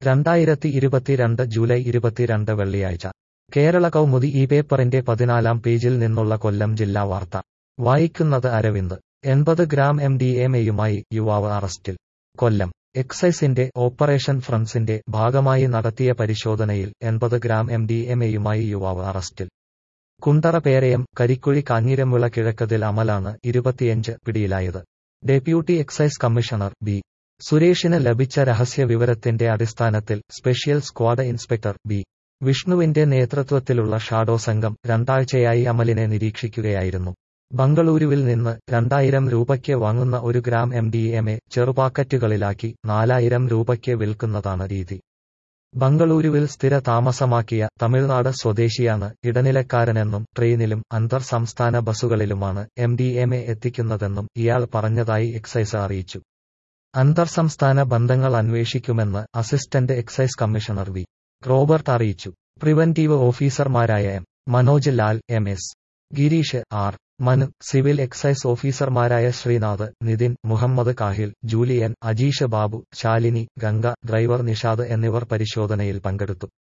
രണ്ടായിരത്തി ഇരുപത്തിരണ്ട് ജൂലൈ ഇരുപത്തിരണ്ട് വെള്ളിയാഴ്ച കേരള കൗമുദി ഈ പേപ്പറിന്റെ പതിനാലാം പേജിൽ നിന്നുള്ള കൊല്ലം ജില്ലാ വാർത്ത വായിക്കുന്നത് അരവിന്ദ് എൺപത് ഗ്രാം എം ഡി എം എയുമായി യുവാവ് അറസ്റ്റിൽ കൊല്ലം എക്സൈസിന്റെ ഓപ്പറേഷൻ ഫ്രണ്ട്സിന്റെ ഭാഗമായി നടത്തിയ പരിശോധനയിൽ എൺപത് ഗ്രാം എം ഡി എം എയുമായി യുവാവ് അറസ്റ്റിൽ കുണ്ടറ പേരയം കരിക്കുഴി കാഞ്ഞിരമുള കിഴക്കതിൽ അമലാണ് ഇരുപത്തിയഞ്ച് പിടിയിലായത് ഡെപ്യൂട്ടി എക്സൈസ് കമ്മീഷണർ ബി സുരേഷിന് ലഭിച്ച രഹസ്യ വിവരത്തിന്റെ അടിസ്ഥാനത്തിൽ സ്പെഷ്യൽ സ്ക്വാഡ് ഇൻസ്പെക്ടർ ബി വിഷ്ണുവിന്റെ നേതൃത്വത്തിലുള്ള ഷാഡോ സംഘം രണ്ടാഴ്ചയായി അമലിനെ നിരീക്ഷിക്കുകയായിരുന്നു ബംഗളൂരുവിൽ നിന്ന് രണ്ടായിരം രൂപയ്ക്ക് വാങ്ങുന്ന ഒരു gram M D M A ചെറുപാക്കറ്റുകളിലാക്കി നാലായിരം രൂപയ്ക്ക് വിൽക്കുന്നതാണ് രീതി ബംഗളൂരുവിൽ സ്ഥിര താമസമാക്കിയ തമിഴ്നാട് സ്വദേശിയാണ് ഇടനിലക്കാരനെന്നും ട്രെയിനിലും അന്തർ സംസ്ഥാന ബസ്സുകളിലുമാണ് എം ഡി എം എ എത്തിക്കുന്നതെന്നും ഇയാൾ പറഞ്ഞതായി എക്സൈസ് അറിയിച്ചു അന്തർ സംസ്ഥാന ബന്ധങ്ങൾ അന്വേഷിക്കുമെന്ന് assistant excise commissioner V Robert അറിയിച്ചു പ്രിവന്റീവ് ഓഫീസർമാരായ M Manoj Lal M S Girish R Manu civil excise ഓഫീസർമാരായ ശ്രീനാഥ് നിതിൻ മുഹമ്മദ് കാഹിൽ ജൂലിയൻ അജീഷ് ബാബു ശാലിനി ഗംഗ ഡ്രൈവർ നിഷാദ് എന്നിവർ പരിശോധനയിൽ പങ്കെടുത്തു